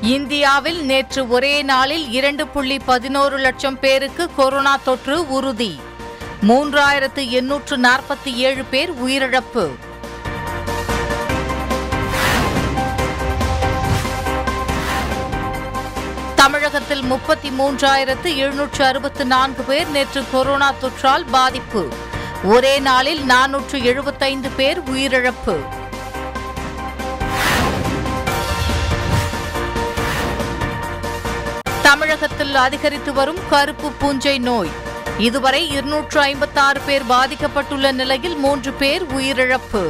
இந்தியாவில் நேற்று ஒரே நாளில் இரண்டு புள்ளி பதினோரு லட்சம் பேருக்கு கொரோனா தொற்று உறுதி மூன்றாயிரத்து எண்ணூற்று நாற்பத்தி ஏழு பேர் உயிரிழப்பு தமிழகத்தில் முப்பத்தி மூன்றாயிரத்து எழுநூற்று அறுபத்து நான்கு பேர் நேற்று கொரோனா தொற்றால் பாதிப்பு ஒரே நாளில் நானூற்று எழுபத்தைந்து பேர் உயிரிழப்பு தமிழகத்தில் அதிகரித்து வரும் கருப்பு பூஞ்சை நோய் இதுவரை இருநூற்று ஐம்பத்தாறு பேர் பாதிக்கப்பட்டுள்ள நிலையில் மூன்று பேர் உயிரிழப்பு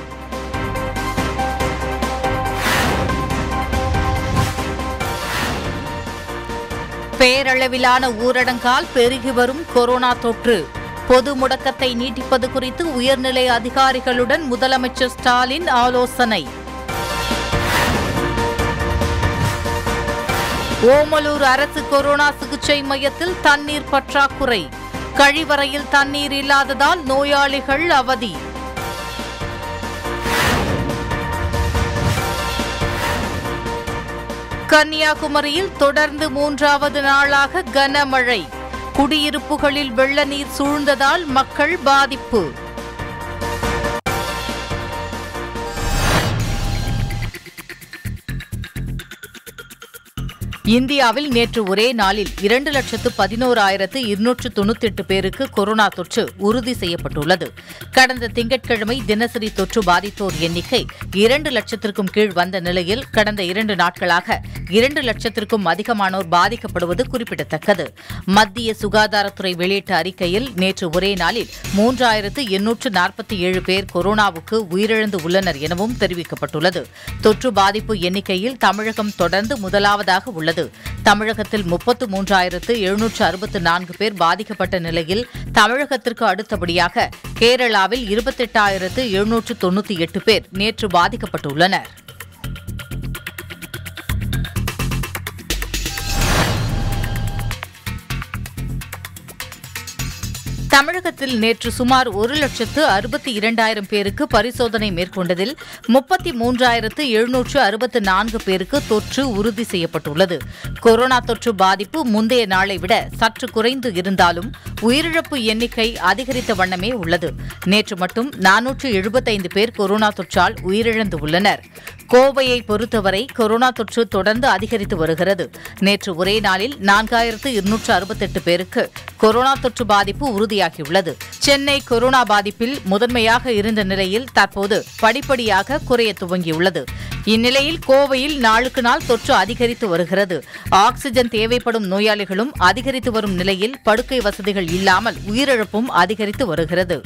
பேரளவிலான ஊரடங்கால் பெருகி வரும் கொரோனா தொற்று பொது முடக்கத்தை நீட்டிப்பது குறித்து உயர்நிலை அதிகாரிகளுடன் முதலமைச்சர் ஸ்டாலின் ஆலோசனை ஓமலூர் அரசு கொரோனா சிகிச்சை மையத்தில் தண்ணீர் பற்றாக்குறை கழிவறையில் தண்ணீர் இல்லாததால் நோயாளிகள் அவதி கன்னியாகுமரியில் தொடர்ந்து மூன்றாவது நாளாக கனமழை குடியிருப்புகளில் வெள்ள நீர் சூழ்ந்ததால் மக்கள் பாதிப்பு இந்தியாவில் நேற்று ஒரே நாளில் இரண்டு லட்சத்து பதினோராயிரத்து இருநூற்று தொண்ணூத்தி எட்டு பேருக்கு கொரோனா தொற்று உறுதி செய்யப்பட்டுள்ளது கடந்த திங்கட்கிழமை தினசரி தொற்று பாதித்தோர் எண்ணிக்கை இரண்டு லட்சத்திற்கும் கீழ் வந்த நிலையில் கடந்த இரண்டு நாட்களாக இரண்டு லட்சத்திற்கும் அதிகமானோர் பாதிக்கப்படுவது குறிப்பிடத்தக்கது மத்திய சுகாதாரத்துறை வெளியிட்ட அறிக்கையில் நேற்று ஒரே நாளில் மூன்றாயிரத்து எண்ணூற்று நாற்பத்தி ஏழு பேர் கொரோனாவுக்கு உயிரிழந்து உள்ளனர் எனவும் தெரிவிக்கப்பட்டுள்ளது தொற்று பாதிப்பு எண்ணிக்கையில் தமிழகம் தொடர்ந்து முதலாவதாக உள்ளது தமிழகத்தில் முப்பத்து மூன்றாயிரத்து எழுநூற்று அறுபத்து நான்கு பேர் பாதிக்கப்பட்ட நிலையில் தமிழகத்திற்கு அடுத்தபடியாக கேரளாவில் இருபத்தெட்டாயிரத்து எழுநூற்று தொண்ணூற்றி எட்டு பேர் நேற்று பாதிக்கப்பட்டுள்ளனர் தமிழகத்தில் நேற்று சுமார் ஒரு லட்சத்து அறுபத்தி இரண்டாயிரம் பேருக்கு பரிசோதனை மேற்கொண்டதில் முப்பத்தி மூன்றாயிரத்து எழுநூற்று அறுபத்து நான்கு பேருக்கு தொற்று உறுதி செய்யப்பட்டுள்ளது கொரோனா தொற்று பாதிப்பு முந்தைய நாளை விட சற்று குறைந்து இருந்தாலும் உயிரிழப்பு எண்ணிக்கை அதிகரித்த வண்ணமே உள்ளது நேற்று மட்டும் நானூற்று எழுபத்தைந்து பேர் கொரோனா தொற்றால் உயிரிழந்து உள்ளனர் கோவையை பொறுத்தவரை கொரோனா தொற்று தொடர்ந்து அதிகரித்து வருகிறது நேற்று ஒரே நாளில் நான்காயிரத்து இருநூற்று அறுபத்தெட்டு பேருக்கு கொரோனா தொற்று பாதிப்பு உறுதியாகியுள்ளது சென்னை கொரோனா பாதிப்பில் முதன்மையாக இருந்த நிலையில் தற்போது படிப்படியாக குறைய துவங்கியுள்ளது இந்நிலையில் கோவையில் நாளுக்கு நாள் தொற்று அதிகரித்து வருகிறது ஆக்ஸிஜன் தேவைப்படும் நோயாளிகளும் அதிகரித்து வரும் நிலையில் படுக்கை வசதிகள் இல்லாமல் உயிரிழப்பும் அதிகரித்து வருகிறது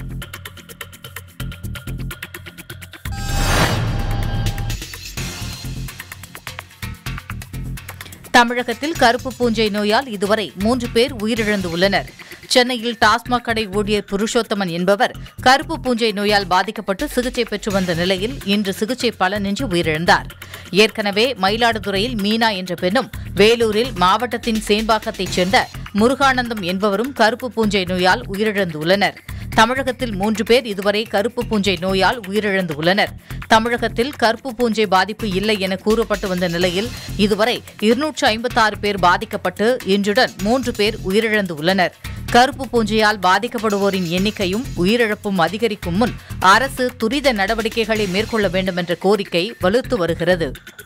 தமிழகத்தில் கருப்பு பூஞ்சை நோயால் இதுவரை மூன்று பேர் உயிரிழந்து உள்ளனர் சென்னையில் டாஸ்மாக் கடை ஊழியர் புருஷோத்தமன் என்பவர் கருப்பு பூஞ்சை நோயால் பாதிக்கப்பட்டு சிகிச்சை பெற்று வந்த நிலையில் இன்று சிகிச்சை பலனின்றி உயிரிழந்தார் ஏற்கனவே மயிலாடுதுறையில் மீனா என்ற பெண்ணும் வேலூரில் மாவட்டத்தின் சேம்பாக்கத்தைச் சேர்ந்த முருகானந்தம் என்பவரும் கருப்பு பூஞ்சை நோயால் உயிரிழந்துள்ளனர் தமிழகத்தில் மூன்று பேர் இதுவரை கருப்பு பூஞ்சை நோயால் உயிரிழந்து உள்ளனர் தமிழகத்தில் கருப்பு பூஞ்சை பாதிப்பு இல்லை என கூறப்பட்டு வந்த நிலையில் இதுவரை இருநூற்று ஐம்பத்தாறு பேர் பாதிக்கப்பட்டு இன்றுடன் மூன்று பேர் உயிரிழந்து உள்ளனர் கருப்பு பூஞ்சையால் பாதிக்கப்படுவோரின் எண்ணிக்கையும் உயிரிழப்பும் அதிகரிக்கும் முன் அரசு துரித நடவடிக்கைகளை மேற்கொள்ள வேண்டும் என்ற கோரிக்கை வலுத்து வருகிறது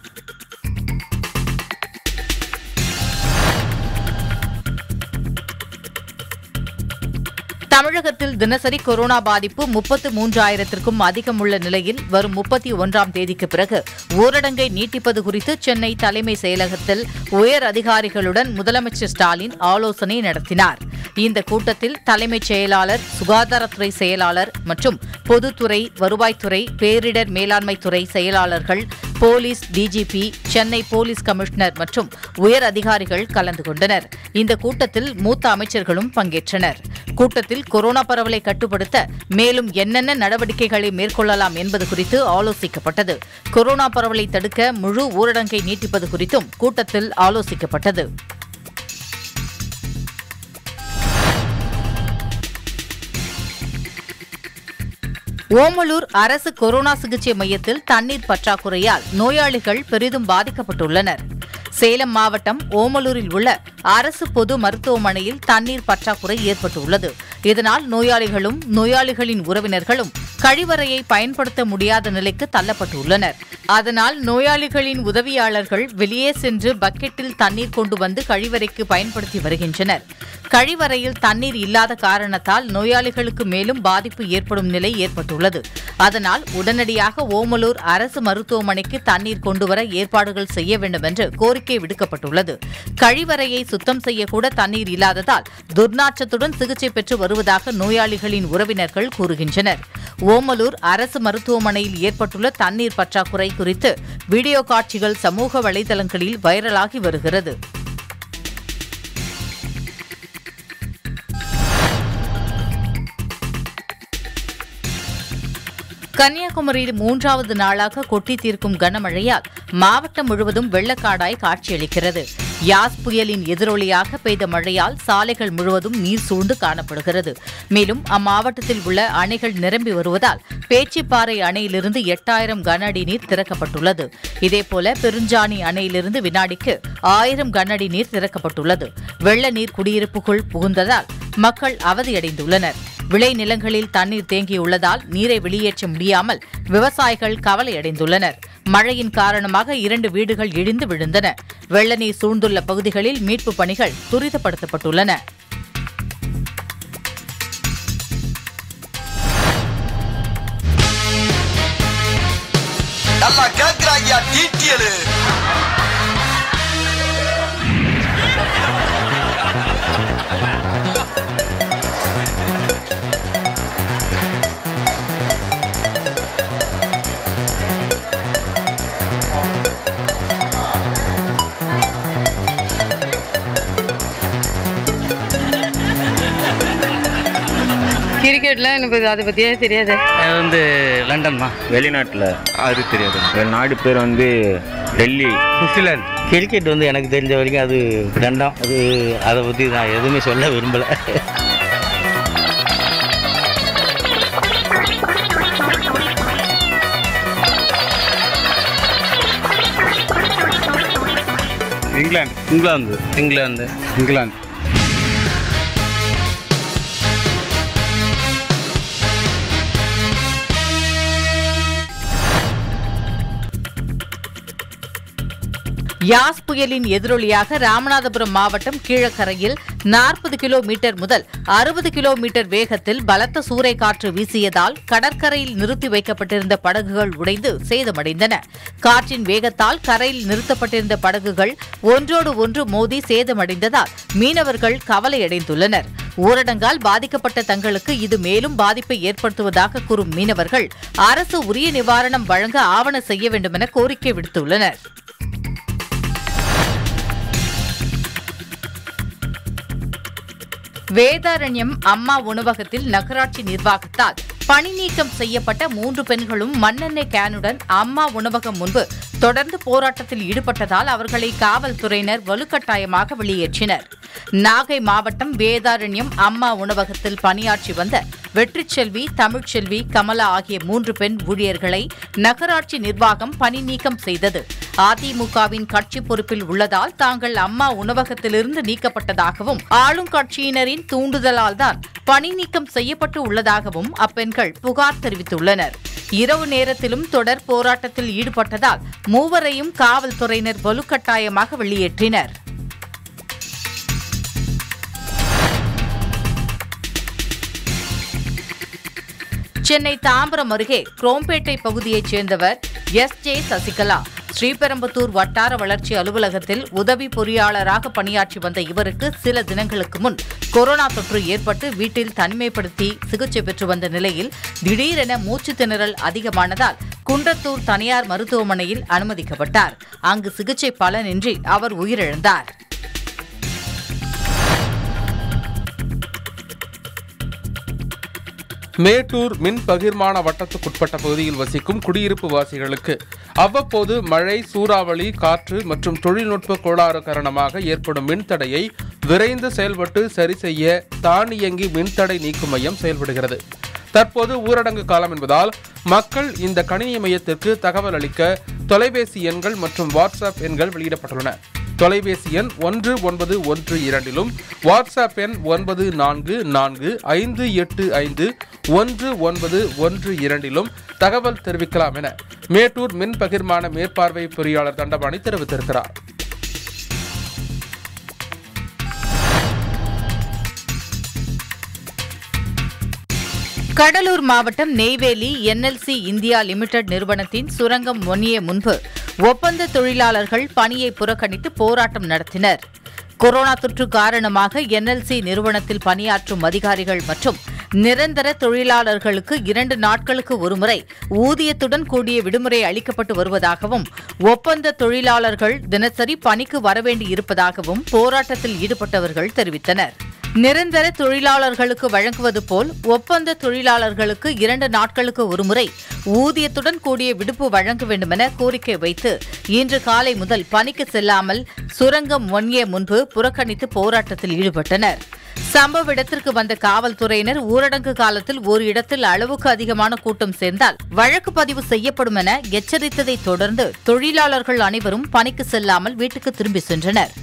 தமிழகத்தில் தினசரி கொரோனா பாதிப்பு முப்பத்து மூன்றாயிரத்திற்கும் அதிகம் உள்ள நிலையில் வரும் முப்பத்தி ஒன்றாம் தேதிக்கு பிறகு ஊரடங்கை நீட்டிப்பது குறித்து சென்னை தலைமை செயலகத்தில் உயர் அதிகாரிகளுடன் முதலமைச்சர் ஸ்டாலின் ஆலோசனை நடத்தினார் இந்த கூட்டத்தில் தலைமைச் செயலாளர் சுகாதாரத்துறை செயலாளர் மற்றும் பொதுத்துறை வருவாய்த்துறை பேரிடர் மேலாண்மை துறை செயலாளர்கள் police DGP Chennai police commissioner மற்றும் உயர் அதிகாரிகள் கலந்து கொண்டனர் இந்த கூட்டத்தில் மூத்த அமைச்சர்களும் பங்கேற்றனர் கூட்டத்தில் கொரோனா பரவலை கட்டுப்படுத்த மேலும் என்னென்ன நடவடிக்கைகளை மேற்கொள்ளலாம் என்பது குறித்து ஆலோசிக்கப்பட்டது கொரோனா பரவலை தடுக்க முழு ஊரடங்கை நீட்டிப்பது குறித்தும் கூட்டத்தில் ஆலோசிக்கப்பட்டது ஓமலூர் அரசு கொரோனா சிகிச்சை மையத்தில் தண்ணீர் பற்றாக்குறையால் நோயாளிகள் பெரிதும் பாதிக்கப்பட்டுள்ளனர் சேலம் மாவட்டம் ஓமலூரில் உள்ள அரசு பொது மருத்துவமனையில் தண்ணீர் பற்றாக்குறை ஏற்பட்டுள்ளது இதனால் நோயாளிகளும் நோயாளிகளின் உறவினர்களும் கழிவறையை பயன்படுத்த முடியாத நிலைக்கு தள்ளப்பட்டுள்ளனர் அதனால் நோயாளிகளின் உதவியாளர்கள் வெளியே சென்று பக்கெட்டில் தண்ணீர் கொண்டு வந்து கழிவறைக்கு பயன்படுத்தி வருகின்றனர் கழிவறையில் தண்ணீர் இல்லாத காரணத்தால் நோயாளிகளுக்கு மேலும் பாதிப்பு ஏற்படும் நிலை ஏற்பட்டுள்ளது அதனால் உடனடியாக ஓமலூர் அரசு மருத்துவமனைக்கு தண்ணீர் கொண்டுவர ஏற்பாடுகள் செய்ய வேண்டும் என்று கோரிக்கை விடுக்கப்பட்டுள்ளது கழிவறையை சுத்தம் செய்யக்கூட தண்ணீர் இல்லாததால் துர்நாற்றத்துடன் சிகிச்சை பெற்று வருவதாக நோயாளிகளின் உறவினர்கள் கூறுகின்றனர் ஓமலூர் அரசு மருத்துவமனையில் ஏற்பட்டுள்ள தண்ணீர் பற்றாக்குறை குறித்து வீடியோ காட்சிகள் சமூக வலைதளங்களில் வைரலாகி வருகிறது கன்னியாகுமரியில் மூன்றாவது நாளாக கொட்டி தீர்க்கும் கனமழையால் மாவட்டம் முழுவதும் வெள்ளக்காடாய் காட்சியளிக்கிறது யாஸ் புயலின் எதிரொலியாக பெய்த மழையால் சாலைகள் முழுவதும் நீர் சூழ்ந்து காணப்படுகிறது மேலும் அம்மாவட்டத்தில் உள்ள அணைகள் நிரம்பி வருவதால் பேச்சிப்பாறை அணையிலிருந்து எட்டாயிரம் கன அடி நீர் திறக்கப்பட்டுள்ளது இதேபோல பெருஞ்சாணி அணையிலிருந்து வினாடிக்கு ஆயிரம் கன அடி நீர் திறக்கப்பட்டுள்ளது வெள்ள நீர் குடியிருப்புக்குள் புகுந்ததால் மக்கள் அவதியடைந்துள்ளனர் விளை நிலங்களில் தண்ணீர் தேங்கியுள்ளதால் நீரை வெளியேற்ற முடியாமல் விவசாயிகள் கவலையடைந்துள்ளனர் மழையின் காரணமாக இரண்டு வீடுகள் இடிந்து விழுந்தன வெள்ள நீர் சூழ்ந்துள்ள பகுதிகளில் மீட்புப் பணிகள் துரிதப்படுத்தப்பட்டுள்ளன நல்லா கேக்குறாங்கயா டீட்டியலு கிரிக்கெட்ல எனக்கு அதை பற்றியே தெரியாது அது வந்து லண்டன் தான் வெளிநாட்டில் அது தெரியாது வெளிநாடு பேர் வந்து டெல்லி சுவிட்சர்லாந்து கிரிக்கெட் வந்து எனக்கு தெரிஞ்ச வரைக்கும் அது ரெண்டாம் அது அதை பற்றி நான் எதுவுமே சொல்ல விரும்பலை இங்கிலாந்து இங்கிலாந்து இங்கிலாந்து இங்கிலாந்து யாஸ் புயலின் எதிரொலியாக ராமநாதபுரம் மாவட்டம் கீழக்கரையில் நாற்பது கிலோமீட்டர் முதல் அறுபது கிலோமீட்டர் வேகத்தில் பலத்த சூறைக்காற்று வீசியதால் கடற்கரையில் நிறுத்தி வைக்கப்பட்டிருந்த படகுகள் உடைந்து சேதமடைந்தன காற்றின் வேகத்தால் கரையில் நிறுத்தப்பட்டிருந்த படகுகள் ஒன்றோடு ஒன்று மோதி சேதமடைந்ததால் மீனவர்கள் கவலையடைந்துள்ளனர் ஊரடங்கால் பாதிக்கப்பட்ட தங்களுக்கு இது மேலும் பாதிப்பை ஏற்படுத்துவதாக கூறும் மீனவர்கள் அரசு உரிய நிவாரணம் வழங்க ஆவண செய்ய வேண்டுமென கோரிக்கை விடுத்துள்ளனர் வேதாரண்யம் அம்மா உணவகத்தில் நகராட்சி நிர்வாகத்தால் பணி நீக்கம் செய்யப்பட்ட மூன்று பெண்களும் மண்ணெண்ணெய் கேனுடன் அம்மா உணவகம் முன்பு தொடர்ந்து போராட்டத்தில் ஈடுபட்டதால் அவர்களை காவல்துறையினர் வலுக்கட்டாயமாக வெளியேற்றினர் நாகை மாவட்டம் வேதாரண்யம் அம்மா உணவகத்தில் பணியாற்றி வந்த வெற்றிச்செல்வி தமிழ்ச்செல்வி கமலா ஆகிய மூன்று பெண் ஊழியர்களை நகராட்சி நிர்வாகம் பணி நீக்கம் செய்தது அதிமுகவின் கட்சி பொறுப்பில் உள்ளதால் தாங்கள் அம்மா உணவகத்திலிருந்து நீக்கப்பட்டதாகவும் ஆளும் கட்சியினரின் தூண்டுதலால் தான் பணி நீக்கம் செய்யப்பட்டு உள்ளதாகவும் அப்பெண்கள் புகார் தெரிவித்துள்ளனர் இரவு நேரத்திலும் தொடர் போராட்டத்தில் ஈடுபட்டதால் மூவரையும் காவல்துறையினர் வலுக்கட்டாயமாக வெளியேற்றினர் சென்னை தாம்பரம் அருகே குரோம்பேட்டை பகுதியைச் சேர்ந்தவர் எஸ் ஜே சசிகலா ஸ்ரீபெரும்புத்தூர் வட்டார வளர்ச்சி அலுவலகத்தில் உதவி பொறியாளராக பணியாற்றி வந்த இவருக்கு சில தினங்களுக்கு முன் கொரோனா தொற்று ஏற்பட்டு வீட்டில் தனிமைப்படுத்தி சிகிச்சை பெற்று வந்த நிலையில் திடீரென மூச்சுத் திணறல் அதிகமானதால் குன்றத்தூர் தனியார் மருத்துவமனையில் அனுமதிக்கப்பட்டார் அங்கு சிகிச்சை பலனின்றி அவர் உயிரிழந்தார் மேட்டூர் மின் பகிர்மான வட்டத்துக்குட்பட்ட பகுதியில் வசிக்கும் குடியிருப்பு வாசிகளுக்கு அவ்வப்போது மழை சூறாவளி காற்று மற்றும் தொழில்நுட்ப கோளாறு காரணமாக ஏற்படும் மின்தடையை விரைந்து செயல்பட்டு சரி செய்ய தானியங்கி மின்தடை நீக்கும் மையம் செயல்படுகிறது தற்போது ஊரடங்கு காலம் என்பதால் மக்கள் இந்த கணினி மையத்திற்கு தகவல் அளிக்க தொலைபேசி எண்கள் மற்றும் வாட்ஸ்அப் எண்கள் வெளியிடப்பட்டுள்ளன தொலைபேசி எண் ஒன்று ஒன்பது ஒன்று இரண்டிலும் வாட்ஸ்அப் எண் ஒன்பது நான்கு நான்கு ஐந்து எட்டு ஐந்து ஒன்று ஒன்பது ஒன்று இரண்டிலும் தகவல் தெரிவிக்கலாம் என மேட்டூர் மின் பகிர்மான மேற்பார்வை பொறியாளர் தண்டபாணி தெரிவித்திருக்கிறார் கடலூர் மாவட்டம் நெய்வேலி என்எல்சி இந்தியா லிமிடெட் நிறுவனத்தின் சுரங்கம் ஒன்றிய முன்பு ஒப்பந்த தொழிலாளர்கள் பணியை புறக்கணித்து போராட்டம் நடத்தினர் கொரோனா தொற்று காரணமாக என்எல்சி நிறுவனத்தில் பணியாற்றும் அதிகாரிகள் மற்றும் நிரந்தர தொழிலாளர்களுக்கு இரண்டு நாட்களுக்கு ஒருமுறை ஊதியத்துடன் கூடிய விடுமுறை அளிக்கப்பட்டு வருவதாகவும் ஒப்பந்த தொழிலாளர்கள் தினசரி பணிக்கு வரவேண்டி இருப்பதாகவும் போராட்டத்தில் ஈடுபட்டவர்கள் தெரிவித்தனர் நிரந்தர தொழிலாளர்களுக்கு வழங்குவது போல் ஒப்பந்த தொழிலாளர்களுக்கு இரண்டு நாட்களுக்கு ஒருமுறை ஊதியத்துடன் கூடிய விடுப்பு வழங்க வேண்டுமென கோரிக்கை வைத்து இன்று காலை முதல் பணிக்கு செல்லாமல் சுரங்கம் ஒன்றிய முன்பு புறக்கணித்து போராட்டத்தில் ஈடுபட்டனர் சம்பவ இடத்திற்கு வந்த காவல்துறையினர் ஊரடங்கு காலத்தில் ஒரு இடத்தில் அளவுக்கு அதிகமான கூட்டம் சேர்ந்தால் வழக்கு பதிவு செய்யப்படும் என எச்சரித்ததைத் தொடர்ந்து தொழிலாளர்கள் அனைவரும் பணிக்கு செல்லாமல் வீட்டுக்கு திரும்பி சென்றனர்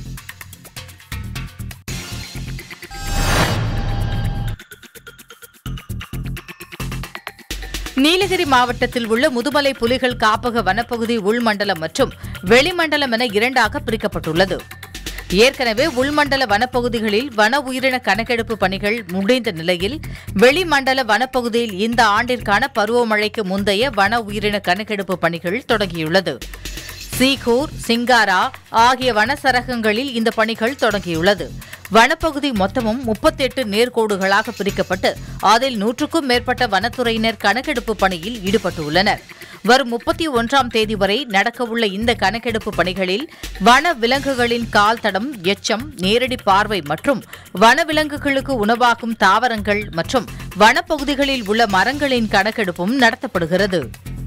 நீலகிரி மாவட்டத்தில் உள்ள முதுமலை புலிகள் காப்பக வனப்பகுதி உள்மண்டலம் மற்றும் வெளிமண்டலம் என இரண்டாக பிரிக்கப்பட்டுள்ளது ஏற்கனவே உள்மண்டல வனப்பகுதிகளில் வன உயிரின கணக்கெடுப்பு பணிகள் முடிந்த நிலையில் வெளிமண்டல வனப்பகுதியில் இந்த ஆண்டிற்கான பருவமழைக்கு முந்தைய வன உயிரின கணக்கெடுப்பு பணிகள் தொடங்கியுள்ளது சீகூர் சிங்காரா ஆகிய வனசரகங்களில் இந்த பணிகள் தொடங்கியுள்ளது வனப்பகுதி மொத்தமும் முப்பத்தெட்டு நேர்கோடுகளாக பிரிக்கப்பட்டு அதில் நூற்றுக்கும் மேற்பட்ட வனத்துறையினர் கணக்கெடுப்பு பணியில் ஈடுபட்டுள்ளனர் வரும் முப்பத்தி ஒன்றாம் தேதி வரை நடக்கவுள்ள இந்த கணக்கெடுப்பு பணிகளில் வன விலங்குகளின் கால் தடம் எச்சம் நேரடி பார்வை மற்றும் வனவிலங்குகளுக்கு உணவாக்கும் தாவரங்கள் மற்றும் வனப்பகுதிகளில் உள்ள மரங்களின் கணக்கெடுப்பும் நடத்தப்படுகிறது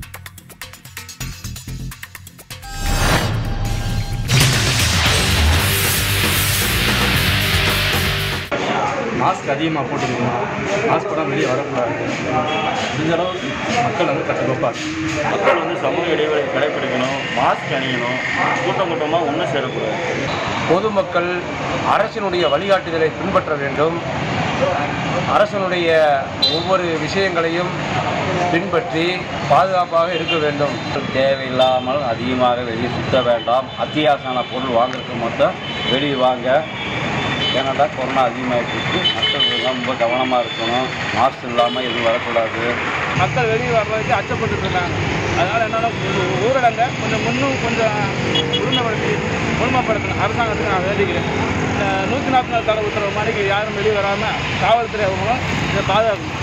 மாஸ்க் அதிகமாக போட்டுக்கணும் மாஸ்க் போடாமல் வெளியே வரக்கூடாது முடிஞ்ச அளவுக்கு மக்கள் வந்து கட்டுக்கோப்பார் மக்கள் வந்து சமூக இடைவெளி கடைபிடிக்கணும் மாஸ்க் அணியணும் கூட்டம் கூட்டமாக ஒன்றும் சேரக்கூடாது பொதுமக்கள் அரசினுடைய வழிகாட்டுதலை பின்பற்ற வேண்டும் அரசனுடைய ஒவ்வொரு விஷயங்களையும் பின்பற்றி பாதுகாப்பாக இருக்க வேண்டும் தேவையில்லாமல் அதிகமாக வெளியே சுத்த வேண்டாம் அத்தியாவசியமான பொருள் வாங்குறதுக்கு மட்டும் வெளியே வாங்க ஏன்னாடா கொரோனா அதிகமாகிட்டு இருக்கு மக்கள் எல்லாம் ரொம்ப கவனமாக இருக்கணும் மாஸ்க் இல்லாமல் எதுவும் வரக்கூடாது மக்கள் வெளியே வர்றதுக்கு அச்சப்பட்டு இருந்தாங்க அதனால் என்னென்னா ஊரடங்கை கொஞ்சம் முன்னும் கொஞ்சம் உரிமைப்படுத்தி முழுமைப்படுத்தணும் அரசாங்கத்துக்கு நான் வேண்டிக்கிறேன் இந்த நூற்றி நாற்பது நாள் தடை உத்தரவு மாதிரிக்கு யாரும் வெளியே வராமல் காவல்துறை அவங்களும் இதை பாதுகாக்கணும்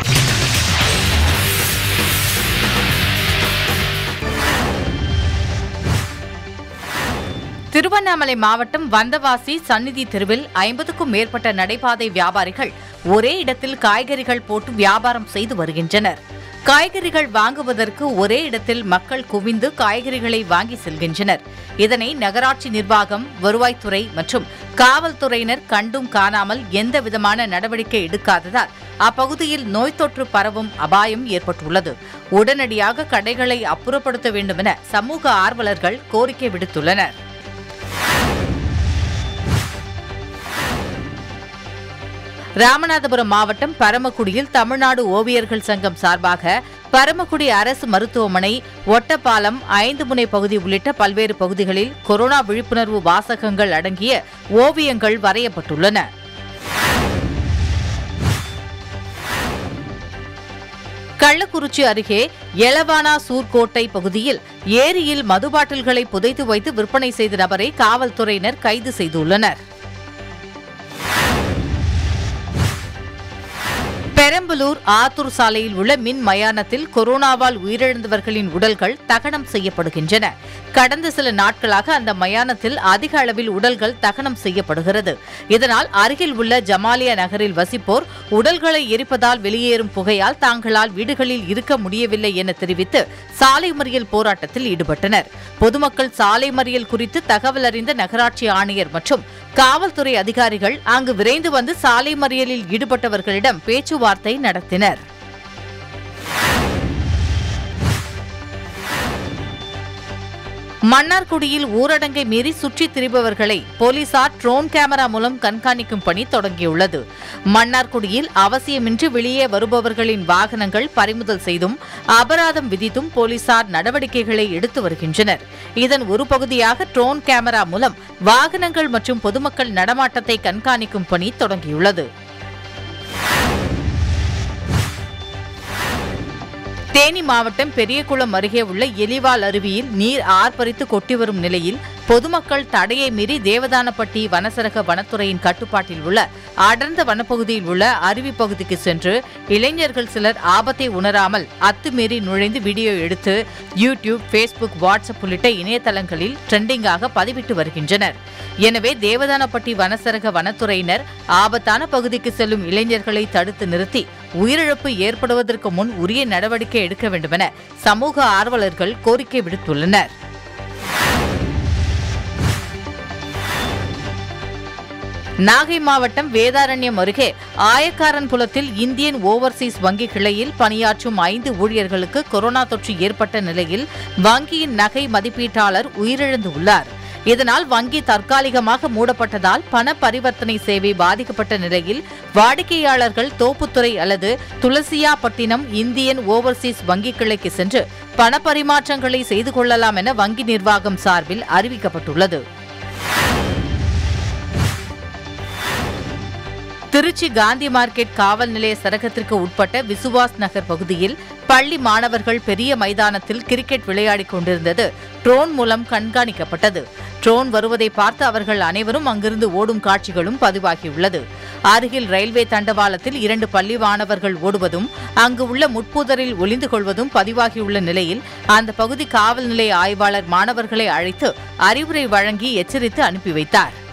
திருவண்ணாமலை மாவட்டம் வந்தவாசி சந்நிதி தெருவில் ஐம்பதுக்கும் மேற்பட்ட நடைபாதை வியாபாரிகள் ஒரே இடத்தில் காய்கறிகள் போட்டு வியாபாரம் செய்து வருகின்றனர் காய்கறிகள் வாங்குவதற்கு ஒரே இடத்தில் மக்கள் குவிந்து காய்கறிகளை வாங்கி செல்கின்றனர் இதனை நகராட்சி நிர்வாகம் வருவாய்த்துறை மற்றும் காவல்துறையினர் கண்டும் காணாமல் எந்த விதமான நடவடிக்கை எடுக்காததால் அப்பகுதியில் நோய் தொற்று பரவும் அபாயம் ஏற்பட்டுள்ளது உடனடியாக கடைகளை அப்புறப்படுத்த வேண்டுமென சமூக ஆர்வலர்கள் கோரிக்கை விடுத்துள்ளனர் ராமநாதபுரம் மாவட்டம் பரமக்குடியில் தமிழ்நாடு ஓவியர்கள் சங்கம் சார்பாக பரமக்குடி அரசு மருத்துவமனை ஒட்டப்பாலம் ஐந்து முனை பகுதி உள்ளிட்ட பல்வேறு பகுதிகளில் கொரோனா விழிப்புணர்வு வாசகங்கள் அடங்கிய ஓவியங்கள் வரையப்பட்டுள்ளன கள்ளக்குறிச்சி அருகே எலவானா சூர்கோட்டை பகுதியில் ஏரியில் மது பாட்டில்களை புதைத்து வைத்து விற்பனை செய்த நபரை காவல்துறையினர் கைது செய்துள்ளனர் பெரம்பலூர் ஆத்தூர் சாலையில் உள்ள மின் மயானத்தில் கொரோனாவால் உயிரிழந்தவர்களின் உடல்கள் தகனம் செய்யப்படுகின்றன கடந்த சில நாட்களாக அந்த மயானத்தில் அதிக அளவில் உடல்கள் தகனம் செய்யப்படுகிறது இதனால் அருகில் உள்ள ஜமாலியா நகரில் வசிப்போர் உடல்களை எரிப்பதால் வெளியேறும் புகையால் தாங்களால் வீடுகளில் இருக்க முடியவில்லை என தெரிவித்து சாலை மறியல் போராட்டத்தில் ஈடுபட்டனர் பொதுமக்கள் சாலை மறியல் குறித்து தகவல் அறிந்த நகராட்சி ஆணையர் மற்றும் காவல்துறை அதிகாரிகள் அங்கு விரைந்து வந்து சாலை மறியலில் ஈடுபட்டவர்களிடம் பேச்சுவார்த்தை நடத்தினர் மன்னார்குடியில் ஊரடங்கை மீறி சுற்றித் திரிபவர்களை போலீசார் ட்ரோன் கேமரா மூலம் கண்காணிக்கும் பணி தொடங்கியுள்ளது மன்னார்குடியில் அவசியமின்றி வெளியே வருபவர்களின் வாகனங்கள் பறிமுதல் செய்தும் அபராதம் விதித்தும் போலீசார் நடவடிக்கைகளை எடுத்து வருகின்றனர் இதன் ஒரு பகுதியாக ட்ரோன் கேமரா மூலம் வாகனங்கள் மற்றும் பொதுமக்கள் நடமாட்டத்தை கண்காணிக்கும் பணி தொடங்கியுள்ளது தேனி மாவட்டம் பெரியகுளம் அருகே உள்ள எலிவால் அருவியில் நீர் ஆர்ப்பரித்து கொட்டி வரும் நிலையில் பொதுமக்கள் தடையை மீறி தேவதானப்பட்டி வனசரக வனத்துறையின் கட்டுப்பாட்டில் உள்ள அடர்ந்த வனப்பகுதியில் உள்ள அருவி பகுதிக்கு சென்று இளைஞர்கள் சிலர் ஆபத்தை உணராமல் அத்துமீறி நுழைந்து வீடியோ எடுத்து யூடியூப் ஃபேஸ்புக் வாட்ஸ்அப் உள்ளிட்ட இணையதளங்களில் ட்ரெண்டிங்காக பதிவிட்டு வருகின்றனர் எனவே தேவதானப்பட்டி வனசரக வனத்துறையினர் ஆபத்தான பகுதிக்கு செல்லும் இளைஞர்களை தடுத்து நிறுத்தி உயிரிழப்பு ஏற்படுவதற்கு முன் உரிய நடவடிக்கை எடுக்க வேண்டுமென சமூக ஆர்வலர்கள் கோரிக்கை விடுத்துள்ளனர் நாகை மாவட்டம் வேதாரண்யம் அருகே ஆயக்காரன்புலத்தில் இந்தியன் ஓவர்சீஸ் வங்கி கிளையில் பணியாற்றும் ஐந்து ஊழியர்களுக்கு கொரோனா தொற்று ஏற்பட்ட நிலையில் வங்கியின் நகை மதிப்பீட்டாளர் உயிரிழந்துள்ளார் இதனால் வங்கி தற்காலிகமாக மூடப்பட்டதால் பண பரிவர்த்தனை சேவை பாதிக்கப்பட்ட நிலையில் வாடிக்கையாளர்கள் தோப்புத்துறை அல்லது துளசியாப்பட்டினம் இந்தியன் ஓவர்சீஸ் வங்கி கிளைக்கு சென்று பண பரிமாற்றங்களை செய்து கொள்ளலாம் என வங்கி நிர்வாகம் சார்பில் அறிவிக்கப்பட்டுள்ளது திருச்சி காந்தி மார்க்கெட் காவல் நிலைய சரகத்திற்கு உட்பட்ட விசுவாஸ் நகர் பகுதியில் பள்ளி மாணவர்கள் பெரிய மைதானத்தில் கிரிக்கெட் விளையாடிக் கொண்டிருந்தது ட்ரோன் மூலம் கண்காணிக்கப்பட்டது ட்ரோன் வருவதை பார்த்து அவர்கள் அனைவரும் அங்கிருந்து ஓடும் காட்சிகளும் பதிவாகியுள்ளது அருகில் ரயில்வே தண்டவாளத்தில் இரண்டு பள்ளி மாணவர்கள் ஓடுவதும் அங்கு உள்ள முட்புதரில் ஒளிந்து கொள்வதும் பதிவாகியுள்ள நிலையில் அந்த பகுதி காவல் நிலைய ஆய்வாளர் மாணவர்களை அழைத்து அறிவுரை வழங்கி எச்சரித்து அனுப்பி வைத்தார்